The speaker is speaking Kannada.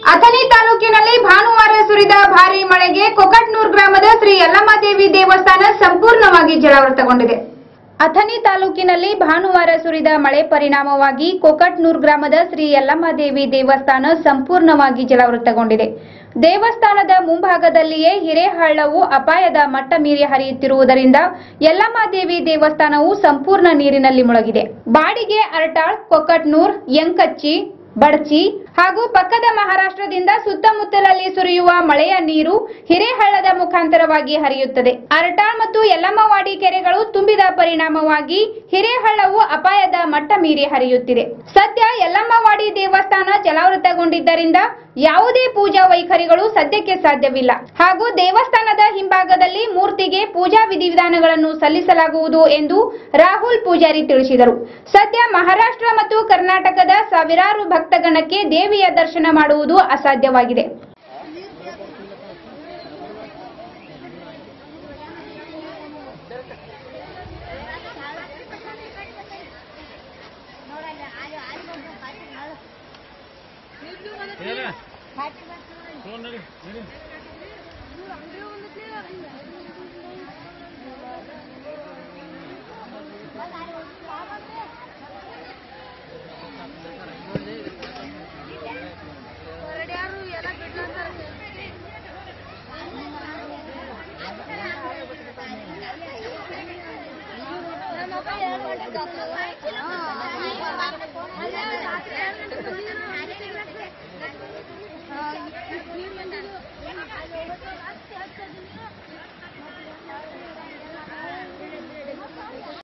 ಅಥಣಿ ತಾಲೂಕಿನಲ್ಲಿ ಭಾನುವಾರ ಸುರಿದ ಭಾರೀ ಮಳೆಗೆ ಕೊಕಟ್ನೂರ್ ಗ್ರಾಮದ ಶ್ರೀ ಯಲ್ಲಮ್ಮದೇವಿ ದೇವಸ್ಥಾನ ಸಂಪೂರ್ಣವಾಗಿ ಜಲಾವೃತಗೊಂಡಿದೆ ಅಥಣಿ ತಾಲೂಕಿನಲ್ಲಿ ಭಾನುವಾರ ಸುರಿದ ಮಳೆ ಪರಿಣಾಮವಾಗಿ ಕೊಕಟ್ನೂರ್ ಗ್ರಾಮದ ಶ್ರೀ ಯಲ್ಲಮ್ಮದೇವಿ ದೇವಸ್ಥಾನ ಸಂಪೂರ್ಣವಾಗಿ ಜಲಾವೃತಗೊಂಡಿದೆ ದೇವಸ್ಥಾನದ ಮುಂಭಾಗದಲ್ಲಿಯೇ ಹಿರೇಹಳ್ಳವು ಅಪಾಯದ ಮಟ್ಟ ಮೀರಿ ಹರಿಯುತ್ತಿರುವುದರಿಂದ ಯಲ್ಲಮ್ಮದೇವಿ ದೇವಸ್ಥಾನವು ಸಂಪೂರ್ಣ ನೀರಿನಲ್ಲಿ ಮುಳುಗಿದೆ ಬಾಡಿಗೆ ಅರಟಾಳ್ ಕೊಕಟ್ನೂರ್ ಯಂಕಚ್ಚಿ ಬಡ್ಚಿ ಹಾಗೂ ಪಕ್ಕದ ಮಹಾರಾಷ್ಟ್ರದಿಂದ ಸುತ್ತಮುತ್ತಲಲ್ಲಿ ಸುರಿಯುವ ಮಳೆಯ ನೀರು ಹಿರೇಹಳ್ಳದ ಮುಖಾಂತರವಾಗಿ ಹರಿಯುತ್ತದೆ ಅರಟಾಳ್ ಮತ್ತು ಯಲ್ಲಮ್ಮವಾಡಿ ಕೆರೆಗಳು ತುಂಬಿದ ಪರಿಣಾಮವಾಗಿ ಹಿರೇಹಳ್ಳವು ಅಪಾಯದ ಮಟ್ಟ ಮೀರಿ ಹರಿಯುತ್ತಿದೆ ಸದ್ಯ ಯಲ್ಲಮ್ಮವಾಡಿ ದೇವಸ್ಥಾನ ಜಲಾವೃತಗೊಂಡಿದ್ದರಿಂದ ಯಾವುದೇ ಪೂಜಾ ವೈಖರಿಗಳು ಸದ್ಯಕ್ಕೆ ಸಾಧ್ಯವಿಲ್ಲ ಹಾಗೂ ದೇವಸ್ಥಾನದ ಹಿಂಭಾಗದಲ್ಲಿ ಮೂರ್ತಿಗೆ ಪೂಜಾ ವಿಧಿವಿಧಾನಗಳನ್ನು ಸಲ್ಲಿಸಲಾಗುವುದು ಎಂದು ರಾಹುಲ್ ಪೂಜಾರಿ ತಿಳಿಸಿದರು ಸದ್ಯ ಮಹಾರಾಷ್ಟ್ರ ಮತ್ತು ಕರ್ನಾಟಕದ ಸಾವಿರಾರು ಭಕ್ತಗಣಕ್ಕೆ ದೇವಿಯ ದರ್ಶನ ಮಾಡುವುದು ಅಸಾಧ್ಯವಾಗಿದೆ ರಾತ್ರಿ